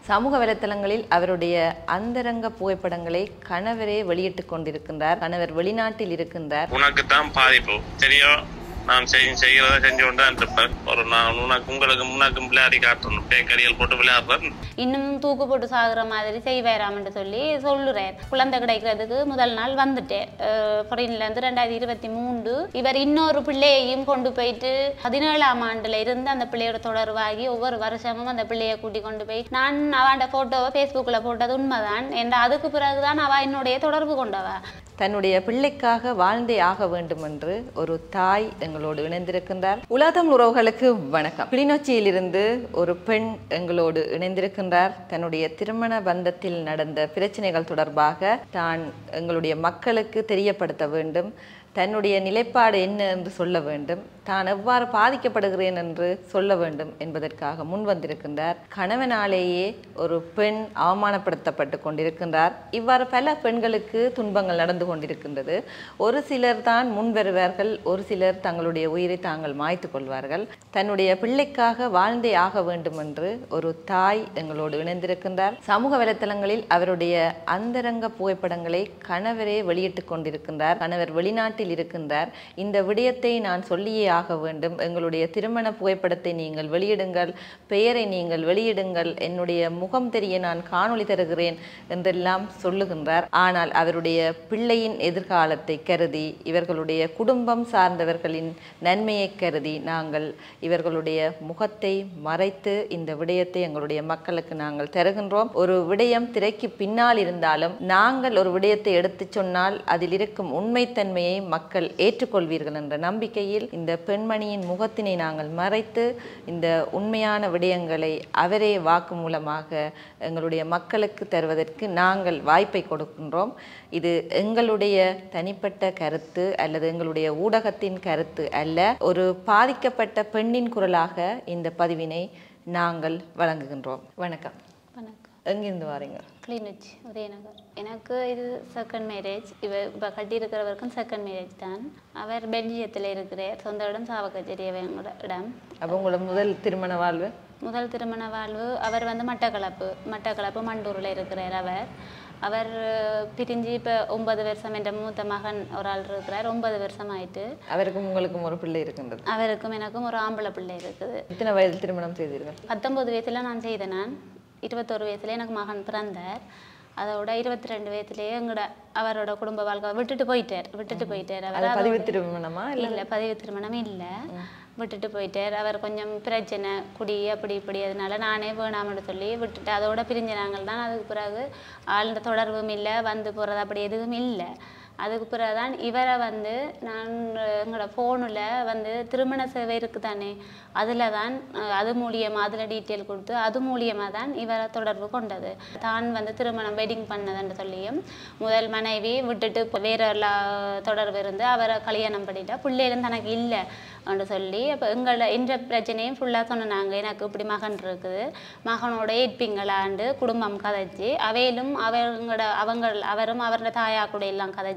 சமூக வலைத்தளங்களில் அவருடைய அந்தரங்க புகைப்படங்களை கணவரே வெளியிட்டுக் கொண்டிருக்கின்றார் கணவர் வெளிநாட்டில் இருக்கின்றார் உனக்கு தான் பாதிப்பு சரியோ நான் செய் செய்கிறத செஞ்சு கொண்டு தான் இருப்பேன் ஒரு நான் உனக்கு உங்களுக்கு முன்னாக்கும் விளையாடி காட்டணும் பேக்கடிகள் போட்டு விளையாடுறேன் இன்னும் தூக்கு போட்டு சாகுற மாதிரி செய்வேராம்னு சொல்லி சொல்லுறார் குழந்தை கிடைக்கிறதுக்கு முதல் நாள் வந்துட்டேன் ஃபாரின்ல இருந்து ரெண்டாயிரத்தி இருபத்தி மூன்று இவர் இன்னொரு பிள்ளையையும் கொண்டு போயிட்டு பதினேழாம் ஆண்டுல இருந்து அந்த பிள்ளையோட தொடர்பாகி ஒவ்வொரு வருஷமும் அந்த பிள்ளையை கூட்டி கொண்டு போய் நான் அவன் போட்டோவை ஃபேஸ்புக்கில் போட்டது உண்மைதான் என்ற அதுக்கு பிறகுதான் அவ என்னுடைய தொடர்பு கொண்டவ தன்னுடைய பிள்ளைக்காக வாழ்ந்தே ஆக வேண்டும் என்று ஒரு தாய் எங்களோடு இணைந்திருக்கின்றார் உலகம் உறவுகளுக்கு வணக்கம் கிளிநொச்சியிலிருந்து ஒரு பெண் எங்களோடு இணைந்திருக்கின்றார் தன்னுடைய திருமண பந்தத்தில் நடந்த பிரச்சனைகள் தொடர்பாக தான் எங்களுடைய மக்களுக்கு தெரியப்படுத்த வேண்டும் தன்னுடைய நிலைப்பாடு என்ன என்று சொல்ல வேண்டும் தான் எவ்வாறு பாதிக்கப்படுகிறேன் என்று சொல்ல வேண்டும் என்பதற்காக முன் வந்திருக்கின்றார் கணவனாலேயே ஒரு பெண் அவமானப்படுத்தப்பட்டு கொண்டிருக்கின்றார் இவ்வாறு பல பெண்களுக்கு துன்பங்கள் நடந்து கொண்டிருக்கின்றது ஒரு சிலர் தான் முன் வருவார்கள் ஒரு சிலர் தங்களுடைய உயிரை தாங்கள் மாய்த்து கொள்வார்கள் தன்னுடைய பிள்ளைக்காக வாழ்ந்தே ஆக வேண்டும் என்று ஒரு தாய் எங்களோடு இணைந்திருக்கின்றார் சமூக வலைத்தளங்களில் அவருடைய அந்தரங்க புகைப்படங்களை கணவரே வெளியிட்டுக் கொண்டிருக்கின்றார் கணவர் வெளிநாட்டில் இருக்கின்றார் இந்த விடயத்தை நான் சொல்லியே ஆக வேண்டும் எங்களுடைய திருமண புகைப்படத்தை நீங்கள் வெளியிடுங்கள் பெயரை நீங்கள் வெளியிடுங்கள் என்னுடைய முகம் தெரிய நான் காணொளி தருகிறேன் என்றெல்லாம் சொல்லுகின்றார் ஆனால் அவருடைய பிள்ளையின் எதிர்காலத்தை கருதி இவர்களுடைய குடும்பம் சார்ந்தவர்களின் நன்மையை கருதி நாங்கள் இவர்களுடைய முகத்தை மறைத்து இந்த விடயத்தை எங்களுடைய மக்களுக்கு நாங்கள் தருகின்றோம் ஒரு விடயம் திரைக்கு பின்னால் இருந்தாலும் நாங்கள் ஒரு விடயத்தை எடுத்துச் சொன்னால் அதில் இருக்கும் உண்மைத்தன்மையை மக்கள் ஏற்றுக்கொள்வீர்கள் என்ற நம்பிக்கையில் இந்த பெண்மணியின் முகத்தினை நாங்கள் மறைத்து இந்த உண்மையான விடயங்களை அவரே வாக்கு மூலமாக எங்களுடைய மக்களுக்கு தருவதற்கு நாங்கள் வாய்ப்பை கொடுக்கின்றோம் இது எங்களுடைய தனிப்பட்ட கருத்து அல்லது எங்களுடைய ஊடகத்தின் கருத்து அல்ல ஒரு பாதிக்கப்பட்ட பெண்ணின் குரலாக இந்த பதிவினை நாங்கள் வழங்குகின்றோம் வணக்கம் வணக்கம் எங்கிருந்து வாரீங்க கிளிநொச்சி உதயநகர் எனக்கு இது செகண்ட் மேரேஜ் இவ இப்போ கட்டியிருக்கிறவருக்கும் செகண்ட் மேரேஜ் தான் அவர் பெல்ஜியத்தில் இருக்கிறார் சொந்த இடம் சாவக்கச்சேரி அவங்களோட இடம் அப்போ உங்களோட முதல் திருமண வாழ்வு முதல் திருமண வாழ்வு அவர் வந்து மட்டக்களப்பு மட்டக்களப்பு மண்டூரில் இருக்கிறார் அவர் அவர் பிரிஞ்சு இப்போ ஒன்பது வருஷம் என்ற மூத்த மகன் ஒரு ஆள் இருக்கிறார் ஒன்பது வருஷம் ஆயிட்டு அவருக்கும் உங்களுக்கும் ஒரு பிள்ளை இருக்கின்றது அவருக்கும் எனக்கும் ஒரு ஆம்பளை பிள்ளை இருக்குது இத்தனை வயதில் திருமணம் செய்தீர்கள் பத்தொன்பது வயசுல நான் செய்தேன் நான் இருபத்தொரு வயசுல எனக்கு மகன் பிறந்தார் அதோட இருபத்தி ரெண்டு வயசுலயே எங்களோட அவரோட குடும்ப வாழ்க்கை விட்டுட்டு போயிட்டார் விட்டுட்டு போயிட்டார் அவர் அது பதிவு திருமணமா இல்ல இல்ல பதிவு திருமணம் இல்ல விட்டுட்டு போயிட்டார் அவர் கொஞ்சம் பிரச்சனை குடி அப்படி இப்படி அதனால நானே வேணாம்னு சொல்லி விட்டுட்டு அதோட பிரிஞ்ச நாங்கள் தான் அதுக்கு பிறகு ஆழ்ந்த தொடர்பும் இல்லை வந்து போறது அப்படி எதுவும் இல்லை அதுக்கு பிறகு தான் இவரை வந்து நான் எங்களோட ஃபோனில் வந்து திருமண சேவை இருக்குது தானே அதில் தான் அஹ், அது மூலியமாக அதில் டீட்டெயில் கொடுத்து அது மூலியமாக தான் இவரை தொடர்பு கொண்டது தான் வந்து திருமணம் வெட்டிங் பண்ணதுன்னு சொல்லியும் முதல் மனைவி விட்டுட்டு இப்ப வேற எல்லா தொடர்பு இருந்து அவரை கல்யாணம் பண்ணிட்டா பிள்ளைகளும் தனக்கு இல்லை அப்படின்னு சொல்லி அப்போ எங்களோட என்ற பிரச்சனையும் ஃபுல்லாக சொன்னாங்க எனக்கு இப்படி மகன் இருக்குது மகனோட ஏற்பீங்களாண்டு குடும்பம் கதைச்சி அவையிலும் அவங்களோட அவங்க அவரும் அவரோட தாயா கூட எல்லாம் கதைச்சி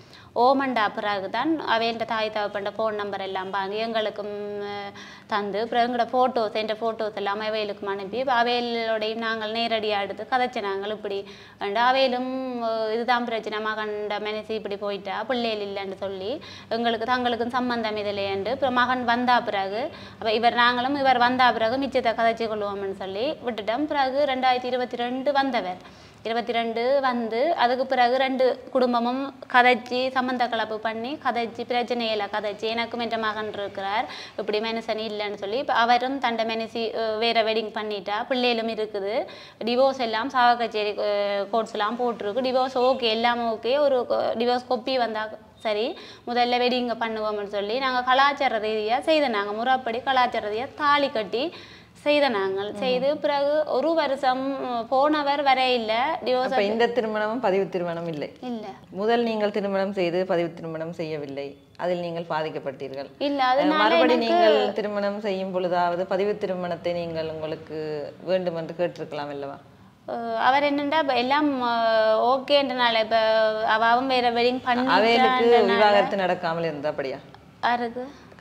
ஓமண்டா பிறகு தான் அவைன்ற தாய் தகப்பண்ட ஃபோன் நம்பர் எல்லாம் வாங்கி எங்களுக்கும் அஹ், தந்து அப்புறம் எங்களோட ஃபோட்டோஸ் என்ற ஃபோட்டோஸ் எல்லாம் அவைகளுக்கும் அனுப்பி இப்ப அவைகளோடையும் நாங்கள் நேரடியாக எடுத்து கதைச்ச நாங்கள் இப்படி அண்ட் அவையிலும் அஹ், இதுதான் பிரச்சனை மகன்ட மனசு இப்படி போயிட்டா பிள்ளைகள் இல்லைன்னு சொல்லி எங்களுக்கு தங்களுக்கும் சம்பந்தம் இதில்லையண்டு அப்புறம் மகன் வந்தா பிறகு அப்போ இவர் நாங்களும் இவர் வந்தா பிறகு மிச்சத்தை கதைச்சு கொள்வோம்னு சொல்லி விட்டுட்டோம் பிறகு ரெண்டாயிரத்தி இருபத்தி ரெண்டு வந்தவர் இருபத்தி ரெண்டு வந்து அதுக்கு பிறகு ரெண்டு குடும்பமும் கதைச்சி சம்மந்த கலப்பு பண்ணி கதைச்சி பிரச்சனையில கதைச்சி எனக்கும் என்ற மகன் இருக்கிறார் இப்படி மனுஷன் இல்லைன்னு சொல்லி இப்போ அவரும் தண்டை மனசி அஹ், வேற வெட்டிங் பண்ணிட்டா பிள்ளைகளும் இருக்குது டிவோர்ஸ் எல்லாம் சாவகச்சேரி கோர்ட்ஸ்லாம் போட்டிருக்கு டிவோர்ஸ் ஓகே எல்லாம் ஓகே ஒரு டிவோர்ஸ் கொப்பி வந்தா சரி முதல்ல வெடிங்க பண்ணுவோம்னு சொல்லி நாங்கள் கலாச்சார ரீதியாக செய்த நாங்கள் முறைப்படி கலாச்சார ரீதியாக தாலி கட்டி செய்த நாங்கள் செய்து பிறகு ஒரு வருஷம் போனவர் வர இல்லை டிவோர்ஸ் அப்ப இந்த திருமணமும் பதிவு திருமணம் இல்லை இல்லை முதல் நீங்கள் திருமணம் செய்து பதிவு திருமணம் செய்யவில்லை அதில் நீங்கள் பாதிக்கப்பட்டீர்கள் இல்லை அஹ், அதனால மறுபடி எனக்கு நீங்கள் திருமணம் செய்யும் பொழுதாவது பதிவு திருமணத்தை நீங்கள் உங்களுக்கு வேண்டும் என்று கேட்டிருக்கலாம் அல்லவா அஹ் அவர் என்னண்டா இப்ப எல்லாம் ஓகேன்றனால இப்போ அவாவும் வேற வெட்டிங் அவைகளுக்கு பண்ணி விவாகரத்து நடக்காமல் இருந்தா அப்படியா யாருக்கு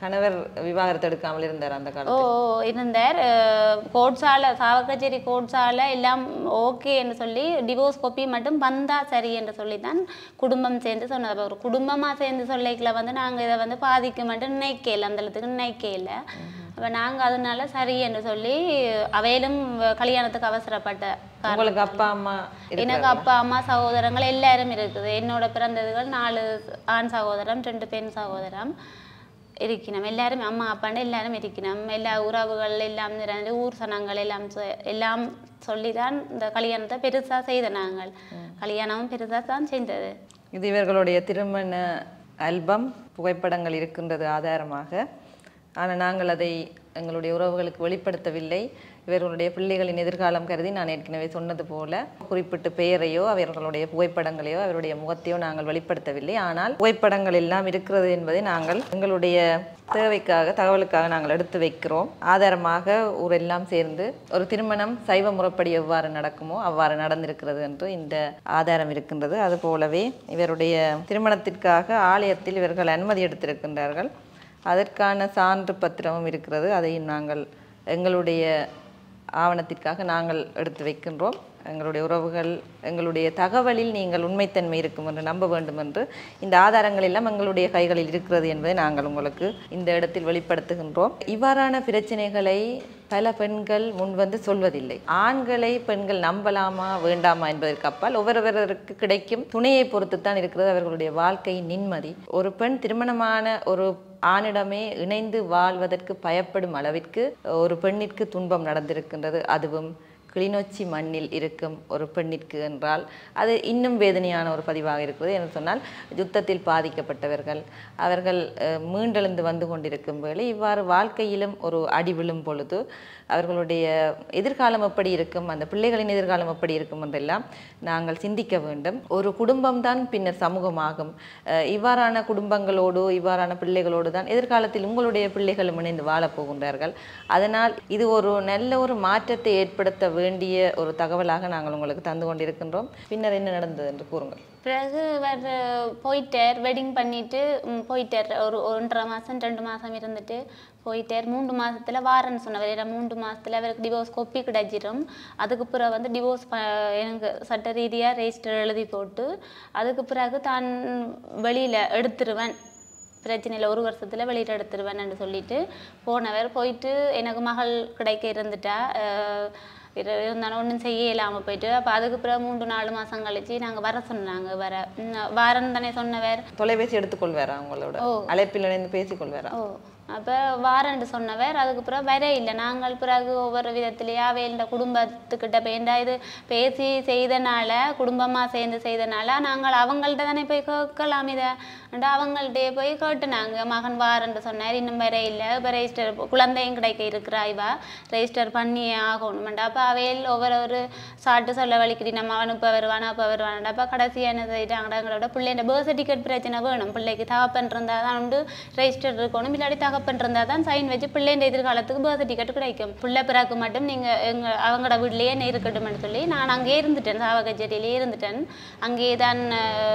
கணவர் விவாகரத்து எடுக்காமல் இருந்தார் அந்த ஓ காலத்தில் ஓ, இருந்தார் கோட்ஸால சாவக்கச்சேரி கோட்ஸால எல்லாம் ஓகே என்று சொல்லி டிவோர்ஸ் காப்பி மட்டும் வந்தா சரி என்று சொல்லி தான் குடும்பம் சேர்ந்து சொன்னது அப்ப ஒரு குடும்பமா சேர்ந்து சொல்லிக்கல வந்து நாங்க இதை வந்து பாதிக்க மட்டும் நினைக்கல அந்த இடத்துக்கு நினைக்கல அப்ப நாங்க அதனால சரி என்று சொல்லி அவையிலும் கல்யாணத்துக்கு அவசரப்பட்ட காரணம் உங்களுக்கு அப்பா அம்மா எனக்கு அப்பா அம்மா சகோதரங்கள் எல்லாரும் இருக்குது என்னோட பிறந்ததுகள் நாலு ஆண் சகோதரம் ரெண்டு பெண் சகோதரம் இருக்கணும் எல்லாரும் அம்மா அப்பாண்டு எல்லாரும் இருக்கணும் எல்லா உறவுகள் எல்லாம் நிறைந்து ஊர் சனங்கள் எல்லாம் சொ- எல்லாம் சொல்லி தான் இந்த கல்யாணத்தை பெருசா செய்த நாங்கள் கல்யாணமும் பெருசா தான் செய்தது இது இவர்களுடைய திருமண ஆல்பம் புகைப்படங்கள் இருக்கின்றது ஆதாரமாக ஆனால் நாங்கள் அதை எங்களுடைய உறவுகளுக்கு வெளிப்படுத்தவில்லை இவர்களுடைய பிள்ளைகளின் எதிர்காலம் கருதி நான் ஏற்கனவே சொன்னது போல குறிப்பிட்டு பெயரையோ அவர்களுடைய புகைப்படங்களையோ அவருடைய முகத்தையோ நாங்கள் வெளிப்படுத்தவில்லை ஆனால் புகைப்படங்கள் எல்லாம் இருக்கிறது என்பதை நாங்கள் எங்களுடைய தேவைக்காக தகவலுக்காக நாங்கள் எடுத்து வைக்கிறோம் ஆதாரமாக ஊரெல்லாம் சேர்ந்து ஒரு திருமணம் சைவ முறைப்படி எவ்வாறு நடக்குமோ அவ்வாறு நடந்திருக்கிறது என்று இந்த ஆதாரம் இருக்கின்றது அதுபோலவே இவருடைய திருமணத்திற்காக ஆலயத்தில் இவர்கள் அனுமதி எடுத்திருக்கின்றார்கள் அதற்கான சான்று பத்திரமும் இருக்கிறது அதையும் நாங்கள் எங்களுடைய ஆவணத்திற்காக நாங்கள் எடுத்து வைக்கின்றோம் எங்களுடைய உறவுகள் எங்களுடைய தகவலில் நீங்கள் உண்மைத்தன்மை இருக்கும் என்று நம்ப வேண்டும் என்று இந்த ஆதாரங்கள் எல்லாம் எங்களுடைய கைகளில் இருக்கிறது என்பதை நாங்கள் உங்களுக்கு இந்த இடத்தில் வெளிப்படுத்துகின்றோம் இவ்வாறான பிரச்சனைகளை பல பெண்கள் முன்வந்து சொல்வதில்லை ஆண்களை பெண்கள் நம்பலாமா வேண்டாமா என்பதற்கு அப்பால் ஒவ்வொருவருக்கு கிடைக்கும் துணையை பொறுத்துத்தான் இருக்கிறது அவர்களுடைய வாழ்க்கையின் நிம்மதி ஒரு பெண் திருமணமான ஒரு ஆணிடமே இணைந்து வாழ்வதற்கு பயப்படும் அளவிற்கு ஒரு பெண்ணிற்கு துன்பம் நடந்திருக்கின்றது அதுவும் கிளிநொச்சி மண்ணில் இருக்கும் ஒரு பெண்ணிற்கு என்றால் அது இன்னும் வேதனையான ஒரு பதிவாக இருக்கிறது என்று சொன்னால் யுத்தத்தில் பாதிக்கப்பட்டவர்கள் அவர்கள் அஹ், மீண்டெழுந்து வந்து கொண்டிருக்கும் வேளை இவ்வாறு வாழ்க்கையிலும் ஒரு அடி விழும் பொழுது அவர்களுடைய எதிர்காலம் எப்படி இருக்கும் அந்த பிள்ளைகளின் எதிர்காலம் எப்படி இருக்கும் என்றெல்லாம் நாங்கள் சிந்திக்க வேண்டும் ஒரு குடும்பம்தான் பின்னர் சமூகமாகும் அஹ், இவ்வாறான குடும்பங்களோடு இவ்வாறான பிள்ளைகளோடு தான் எதிர்காலத்தில் உங்களுடைய பிள்ளைகளும் இணைந்து வாழப் போகின்றார்கள் அதனால் இது ஒரு நல்ல ஒரு மாற்றத்தை ஏற்படுத்த வேண்டிய ஒரு தகவலாக நாங்கள் உங்களுக்கு தந்து கொண்டிருக்கின்றோம் பின்னர் என்ன நடந்தது என்று கூறுங்கள் பிறகு அவர் போயிட்டார் வெட்டிங் பண்ணிட்டு ம், போயிட்டார் ஒரு ஒன்றரை மாசம் ரெண்டு மாசம் இருந்துட்டு போயிட்டார் மூன்று மாசத்துல வாரன்னு சொன்னவர் ஏன்னா மூன்று மாசத்துல அவருக்கு டிவோர்ஸ் கொப்பி கிடைச்சிடும் அதுக்கு பிறகு வந்து டிவோர்ஸ் எனக்கு சட்ட ரீதியா ரெஜிஸ்டர் எழுதி போட்டு அதுக்கு பிறகு தான் வெளியில எடுத்துருவேன் பிரச்சனை இல்லை ஒரு வருஷத்துல வெளியில எடுத்துருவேன்னு சொல்லிட்டு போனவர் போயிட்டு எனக்கு மகள் கிடைக்க இருந்துட்டா அஹ், இரு- இருந்தாலும் ஒன்றும் செய்ய இல்லாமல் போயிட்டு அப்போ அதுக்கு பிறகு மூன்று நாலு மாசம் கழிச்சு நாங்க வர சொன்னாங்க வர ம், வாரன்னு தானே சொன்னவர் தொலைபேசி எடுத்துக்கொள்வாரா உங்களோட ஓ. அழைப்பில் இணைந்து பேசிக்கொள்வாரா ஓ அப்போ வாரண்டு சொன்னவர் அதுக்கு பிறகு வர இல்லை நாங்கள் பிறகு ஒவ்வொரு விதத்திலேயே அவையில் குடும்பத்துக்கிட்ட பேண்டா இது பேசி செய்தனால குடும்பமாக சேர்ந்து செய்தனால நாங்கள் அவங்கள்ட்ட தானே போய் கேட்கலாம் இதை அண்ட் அவங்கள்ட்டே போய் கேட்டுனாங்க மகன் வாரண்டு சொன்னார் இன்னும் வர இல்லை இப்போ ரெஜிஸ்டர் குழந்தையும் கிடைக்க இருக்கிறா இவா ரெஜிஸ்டர் பண்ணியே ஆகணுமெண்டா அப்போ அவையில் ஒவ்வொரு ஒரு சாட்டு சொல்ல வலிக்கிட்டு நம்ம அனுப்ப வருவான் அப்போ வருவான்டா அப்போ கடைசியாக என்ன செய்யிட்டாங்கடா எங்களோட பிள்ளைங்க பேர்த் சர்டிஃபிகேட் பிரச்சனை வேணும் பிள்ளைக்கு தகப்பன் இருந்தால் தான் உண்டு ரெஜிஸ்டர் இருக்கணும் இல்லாட்டி தகப்பன் இருந்தால் தான் சைன் வச்சு பிள்ளைங்க எதிர்காலத்துக்கு பேர்த் சர்டிஃபிகேட் கிடைக்கும் பிள்ளை பிறகு மட்டும் நீங்கள் எங்கள் அவங்களோட வீட்லேயே என்ன இருக்கட்டும்னு சொல்லி நான் அங்கேயே இருந்துட்டேன் சாவகச்சேரியிலே இருந்துட்டேன் அங்கேயே தான்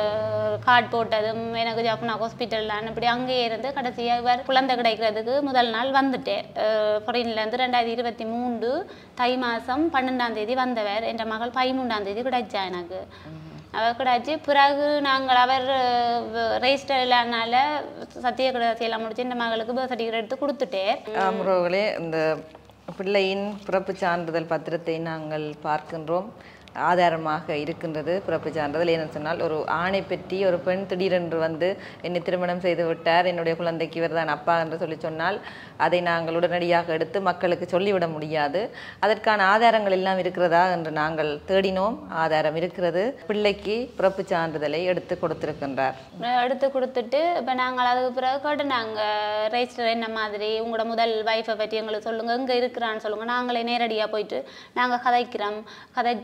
கார்டு போட்டதும் எனக்கு ஜாப்னா ஹாஸ்பிட்டல்லாம் இப்படி அங்கேயே இருந்து கடைசியாக இவர் குழந்தை கிடைக்கிறதுக்கு முதல் நாள் வந்துட்டேன் ஃபாரின்லேருந்து ரெண்டாயிரத்தி இருபத்தி மூன்று தை மாதம் பன்னெண்டாம் தேதி வந்தவர் என் மகள் பதிமூன்றாம் தேதி கிடைச்சா எனக்கு அவர் கிடைச்சி பிறகு நாங்கள் அவர் ரெஜிஸ்டர் இல்லாதனால சத்திய கிடச்சி எல்லாம் முடிச்சு இந்த மகளுக்கு பர்த் சர்டிஃபிகேட் எடுத்து கொடுத்துட்டேன் ஆமுறவுகளே இந்த பிள்ளையின் பிறப்பு சான்றிதழ் பத்திரத்தை நாங்கள் பார்க்கின்றோம் ஆதாரமாக இருக்கின்றது பிறப்பு சான்றிதழ் ஏன்னு சொன்னால் ஒரு ஆணை பற்றி ஒரு பெண் திடீரென்று வந்து என்னை திருமணம் செய்து விட்டார் என்னுடைய குழந்தைக்கு இவர் தான் அப்பா என்று சொல்லி சொன்னால் அதை நாங்கள் உடனடியாக எடுத்து மக்களுக்கு சொல்லிவிட முடியாது அதற்கான ஆதாரங்கள் எல்லாம் இருக்கிறதா என்று நாங்கள் தேடினோம் ஆதாரம் இருக்கிறது பிள்ளைக்கு பிறப்பு சான்றிதழை எடுத்து கொடுத்திருக்கின்றார் எடுத்து கொடுத்துட்டு இப்போ நாங்கள் அதுக்கு பிறகு கேட்டு நாங்கள் ரெஜிஸ்டர் என்ன மாதிரி உங்களோட முதல் வைஃபை பற்றி எங்களுக்கு சொல்லுங்கள் எங்கே இருக்கிறான்னு சொல்லுங்கள் நாங்களே நேரடியாக போயிட்டு நாங்கள் கதைக்கிறோம் கதைச்சி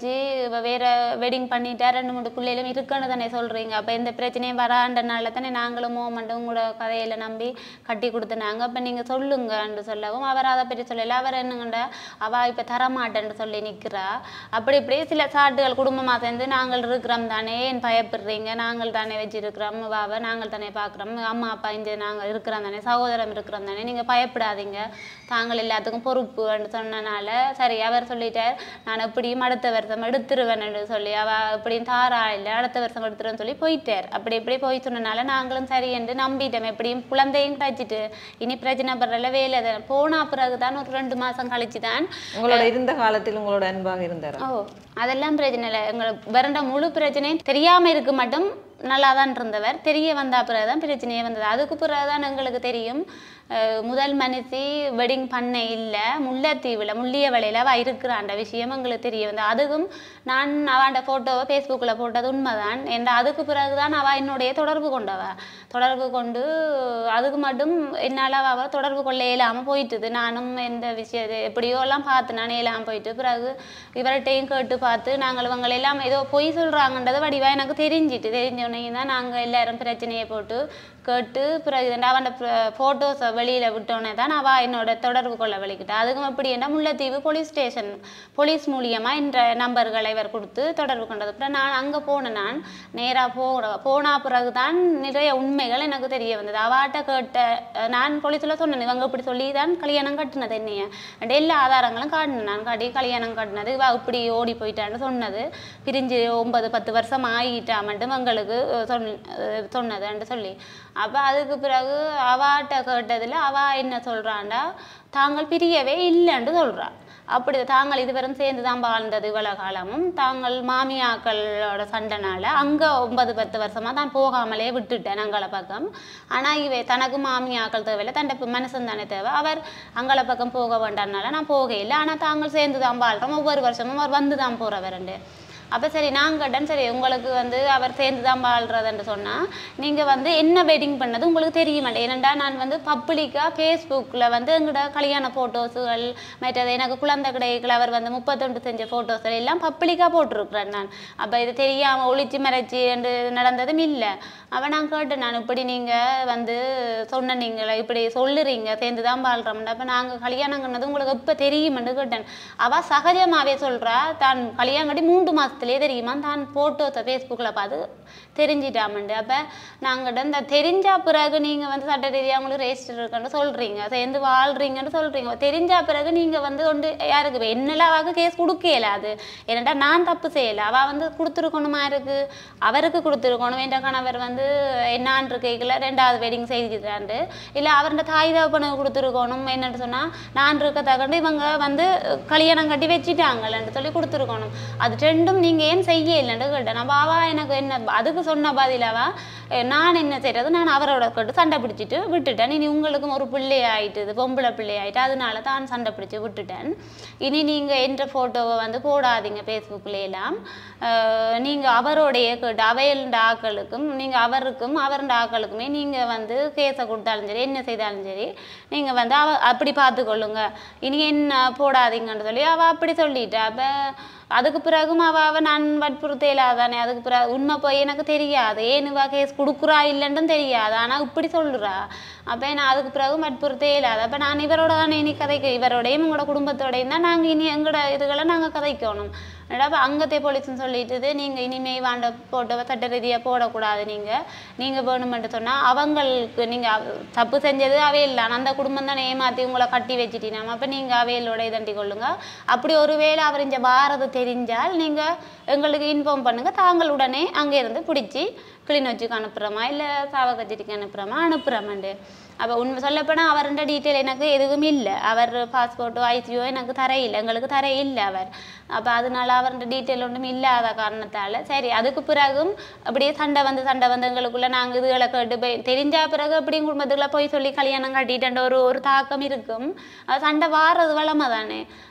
இவ வேற வெட்டிங் பண்ணிட்டா ரெண்டு மூணு பிள்ளைகளும் இருக்குன்னு தானே சொல்றீங்க அப்ப எந்த பிரச்சனையும் வராண்டனால தானே நாங்களும் மூமெண்ட்டும் உங்களோட கதையில நம்பி கட்டி கொடுத்துனாங்க அப்ப நீங்க சொல்லுங்கன்னு சொல்லவும் அவர் அதை பற்றி சொல்லல அவர் என்னங்கண்டா அவ இப்ப தரமாட்டேன்னு சொல்லி நிக்கிறா அப்படி இப்படி சில சாட்டுகள் குடும்பமா சேர்ந்து நாங்கள் இருக்கிறோம் தானே ஏன் பயப்படுறீங்க நாங்கள் தானே வச்சிருக்கிறோம் வாவ நாங்கள் தானே பார்க்குறோம் அம்மா அப்பா இங்க நாங்கள் இருக்கிறோம் தானே சகோதரம் இருக்கிறோம் தானே நீங்க பயப்படாதீங்க தாங்கள் எல்லாத்துக்கும் பொறுப்புன்னு சொன்னனால சரி அவர் சொல்லிட்டார் நான் எப்படியும் அடுத்த வருஷம் எடுத்துருவேன்னு சொல்லி அவ எப்படியும் தாரா இல்லை அடுத்த வருஷம் எடுத்துருவேன்னு சொல்லி போயிட்டார் அப்படி இப்படி போய் சொன்னனால நாங்களும் சரி என்று நம்பிட்டோம் எப்படியும் குழந்தையும் கிடைச்சிட்டு இனி பிரச்சனை படுறல வேலை தான். போனா பிறகு தான் ஒரு ரெண்டு மாசம் கழிச்சு தான் உங்களோட இருந்த காலத்தில் உங்களோட அன்பாக இருந்தாரா ஓ அதெல்லாம் பிரச்சனை இல்லை எங்களுக்கு பிறண்ட முழு பிரச்சனையும் தெரியாம இருக்கு மட்டும் நல்லா தான் இருந்தவர் தெரிய வந்த பிறகு தான் பிரச்சனையே வந்தது அதுக்கு பிறகு தான் எங்களுக்கு தெரியும் அஹ், முதல் மனுஷி வெட்டிங் பண்ண இல்லை முல்லைத்தீவில் முள்ளிய வலையில் அவள் இருக்கிறான்ற விஷயம் எங்களுக்கு தெரிய வந்தது அதுக்கும் நான் அவன்ட ஃபோட்டோவை ஃபேஸ்புக்கில் போட்டது உண்மைதான் என்ற அதுக்கு பிறகு தான் அவள் என்னுடைய தொடர்பு கொண்டவ தொடர்பு கொண்டு அதுக்கு மட்டும் என்னால் அவள் தொடர்பு கொள்ள இயலாமல் போயிட்டுது நானும் எந்த விஷயத்தை எப்படியோ எல்லாம் பார்த்து நான் இயலாமல் போயிட்டு பிறகு இவர்கிட்டையும் கேட்டு பார்த்து நாங்கள் இவங்க எல்லாம் ஏதோ பொய் சொல்கிறாங்கன்றது வடிவா எனக்கு தெரிஞ்சிட்டு தெரிஞ்ச உடனே தான் நாங்கள் எல்லாரும் பிரச்சனையை போட்டு கேட்டு பிறகு அவன் ஃபோட்டோஸை வெளியில் விட்டோன்னே தான் அவள் என்னோட தொடர்பு கொள்ள வலிக்கிட்டா அதுக்கும் எப்படி என்ன முல்லைத்தீவு போலீஸ் ஸ்டேஷன் போலீஸ் மூலியமாக என்ற நம்பர்களை இவர் கொடுத்து தொடர்பு கொண்டது அப்புறம் நான் அங்கே போனேன் நான் நேராக போகிற போனா பிறகு தான் நிறைய உண்மைகள் எனக்கு தெரிய வந்தது அவாட்ட கேட்ட அஹ், நான் போலீஸில் சொன்னேன் இவங்க இப்படி சொல்லி தான் கல்யாணம் கட்டினது என்னைய and எல்லா ஆதாரங்களும் காட்டினேன் நான் காட்டி கல்யாணம் கட்டினது இவ இப்படி ஓடி போயிட்டான்னு சொன்னது பிரிஞ்சு ஒன்பது பத்து வருஷம் ஆகிட்டா மட்டும் எங்களுக்கு அஹ், சொன் அஹ், சொன்னதுன்னு சொல்லி அப்போ அதுக்கு பிறகு அவாட்ட கேட்டதில் அவ என்ன சொல்றாண்டா தாங்கள் பிரியவே இல்லைன்னு சொல்றா அப்படி தாங்கள் இதுவரும் சேர்ந்து தான் வாழ்ந்தது இவ்வளவு காலமும் தாங்கள் மாமியாக்களோட சண்டைனால அங்கே ஒன்பது பத்து வருஷமா தான் போகாமலே விட்டுட்டேன் அங்காள பக்கம் ஆனால் இவை தனக்கு மாமியாக்கள் தேவையில்லை தன் மனுஷன் தானே தேவை அவர் அங்காள பக்கம் போக வேண்டாம்னால நான் போகையில்லை ஆனால் தாங்கள் சேர்ந்து தான் வாழ்றோம் ஒவ்வொரு வருஷமும் அவர் வந்து தான் போகிறவருண்டு அப்போ சரி நான் கேட்டேன் சரி உங்களுக்கு வந்து அவர் சேர்ந்து தான் வாழ்றதுன்னு சொன்னால் நீங்கள் வந்து என்ன வெட்டிங் பண்ணது உங்களுக்கு தெரிய மாட்டேன் ஏனெண்டா நான் வந்து பப்ளிக்காக ஃபேஸ்புக்கில் வந்து எங்களோட கல்யாண ஃபோட்டோஸுகள் மற்றது எனக்கு குழந்தை கிடைக்கல அவர் வந்து முப்பத்தொண்டு செஞ்ச ஃபோட்டோஸ் எல்லாம் பப்ளிக்காக போட்டிருக்கிறேன் நான் அப்போ இது தெரியாமல் ஒளிச்சு மறைச்சி என்று நடந்ததும் இல்லை அவன் நான் கேட்டேன் நான் இப்படி நீங்கள் வந்து சொன்ன நீங்களே இப்படி சொல்லுறீங்க சேர்ந்து தான் வாழ்கிறோம்னா அப்போ நாங்கள் கல்யாணம் பண்ணது உங்களுக்கு இப்போ தெரியுமென்னு கேட்டேன் அவள் சகஜமாகவே சொல்கிறா தான் கல்யாணம் கட்டி மூன்று மாதத்துலேயே தெரியுமா தான் ஃபோட்டோஸை ஃபேஸ்புக்கில் பார்த்து தெரிஞ்சிட்டாமண்டு அப்போ நாங்கள் இந்த தெரிஞ்ச பிறகு நீங்கள் வந்து சட்ட ரீதியாக உங்களுக்கு ரெஜிஸ்டர் இருக்குன்னு சொல்கிறீங்க சேர்ந்து வாழ்றீங்கன்னு சொல்கிறீங்க தெரிஞ்ச பிறகு நீங்கள் வந்து கொண்டு யாருக்கு இப்போ என்னெல்லாம் அவளுக்கு கேஸ் கொடுக்கல அது ஏன்னாடா நான் தப்பு செய்யலை அவள் வந்து கொடுத்துருக்கணுமா இருக்கு அவருக்கு கொடுத்துருக்கணும் என்ற கணவர் வந்து என்னான்னு கேட்கல ரெண்டாவது வெட்டிங் செய்துக்கிறாண்டு இல்லை அவருடைய தாய் தகப்பனுக்கு கொடுத்துருக்கணும் என்னன்னு சொன்னால் நான் இருக்க தகண்டு இவங்க வந்து கல்யாணம் கட்டி வச்சிட்டாங்கன்னு சொல்லி கொடுத்துருக்கணும் அது ரெண்டும் நீங்கள் ஏன் செய்ய இல்லைன்னு கேட்டேன் நம்ம அவா எனக்கு என்ன அதுக்கு சொன்ன பதிலாவா அஹ் நான் என்ன செய்யறது நான் அவரோட கேட்டு சண்டை பிடிச்சிட்டு விட்டுட்டேன் இனி உங்களுக்கும் ஒரு பிள்ளை ஆயிட்டுது பொம்பளை பிள்ளை ஆயிட்டு அதனால தான் சண்டை பிடிச்சி விட்டுட்டேன் இனி நீங்கள் என்ற ஃபோட்டோவை வந்து போடாதீங்க ஃபேஸ்புக்கில் எல்லாம் அஹ் நீங்க அவரோடைய கேட்டு அவையல்ட ஆக்களுக்கும் நீங்க அவருக்கும் அவருடைய ஆக்களுக்குமே நீங்க வந்து கேஸை கொடுத்தாலும் சரி என்ன செய்தாலும் சரி நீங்க வந்து அவ அப்படி பார்த்துக்கொள்ளுங்க இனி என்ன போடாதீங்கன்னு சொல்லி அவ அப்படி சொல்லிட்டா அப்ப அதுக்கு பிறகும் அவ அவ நான் வற்புறுத்தலாதானே அதுக்கு பிறகு உண்மை போய் எனக்கு தெரியாது ஏன் இவ கேஸ் கொடுக்குறா இல்லைன்னு தெரியாது ஆனா இப்படி சொல்லுறா அப்போ நான் அதுக்கு பிறகு வற்புறுத்தே இல்லாத அப்போ நான் இவரோட தானே இனி கதைக்க இவரோடையும் உங்களோட குடும்பத்தோடையும் தான் நாங்கள் இனி எங்களோட இதுகளை நாங்கள் கதைக்கணும் அப்போ அங்கத்தே போலீஸ்னு சொல்லிட்டுது நீங்கள் இனிமே வாண்ட போட்டோ சட்ட ரீதியாக போடக்கூடாது நீங்கள் நீங்கள் வேணுமென்று சொன்னால் அவங்களுக்கு நீங்கள் தப்பு செஞ்சது அவையில் தான் அந்த குடும்பம் தானே ஏமாற்றி உங்களை கட்டி வச்சிட்டீங்க அப்போ நீங்கள் அவையலோட இதண்டி கொள்ளுங்க அப்படி ஒருவேளை அவர் இங்கே வாரது தெரிஞ்சால் நீங்கள் எங்களுக்கு இன்ஃபார்ம் பண்ணுங்கள் தாங்கள் உடனே அங்கே இருந்து பிடிச்சி கிளிநொச்சிக்கு அனுப்புகிறோமா இல்லை சாவகச்சேரிக்கு அனுப்புகிறோமா அனுப்புகிறோமாண்டு அப்போ உண்மை சொல்லப்போனால் அவருடைய டீட்டெயில் எனக்கு எதுவும் இல்லை அவர் பாஸ்போர்ட்டோ ஐசியோ எனக்கு தர இல்லை எங்களுக்கு தர இல்லை அவர் அப்போ அதனால அவருடைய டீட்டெயில் ஒன்றும் இல்லாத காரணத்தால் சரி அதுக்கு பிறகும் அப்படியே சண்டை வந்து சண்டை வந்து எங்களுக்குள்ள நாங்கள் இதுகளை கேட்டு போய் தெரிஞ்ச பிறகு அப்படியும் குடும்பத்துக்குள்ள போய் சொல்லி கல்யாணம் கட்டிட்டு ஒரு ஒரு தாக்கம் இருக்கும் அது சண்டை வாரது வளமை தானே